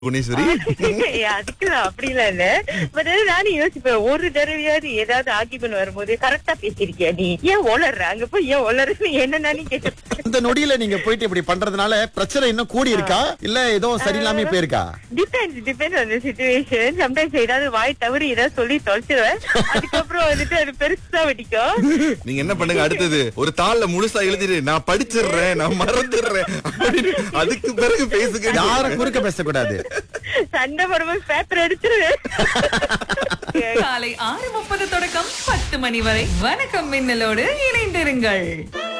குணேஸ்வரி ஏய், அதுக்குதான் அப்படிலாம் இல்ல பட் நானும் யோசிப்பேன் ஒரு தடவையாவது ஏதாவது ஆர்கியூமெண்ட் வரும்போது கரெக்டா பேசிருக்கியா நீ ஏன் ஒளர்ற அங்க போய் ஏன் ஒளர்றன்னு என்ன நானே கேட்டு இந்த நொடியில நீங்க போயிட்டு இப்படி பண்றதுனால பிரச்சனை இன்னும் கூடி இருக்கா இல்ல ஏதோ சரியில்லாம போயிருக்கா டிபெண்ட்ஸ் டிபெண்ட்ஸ் அந்த சுச்சுவேஷன் சம்டைம்ஸ் ஏதாவது வாய் தவறி ஏதாவது சொல்லி தொலைச்சிருவேன் அதுக்கப்புறம் வந்துட்டு அது பெருசா வெடிக்கும் நீங்க என்ன பண்ணுங்க அடுத்தது ஒரு தாள்ல முழுசா எழுதிட்டு நான் படிச்சிடுறேன் நான் மறந்துடுறேன் அப்படின்னு அதுக்கு பிறகு பேசுங்க யாரும் குறுக்க பேசக்கூடாது சண்டை வரும்போது பேப்பர் அடிச்சிருவேன் காலை ஆறு முப்பது தொடக்கம் பத்து மணி வரை வணக்கம் மின்னலோடு இணைந்திருங்கள்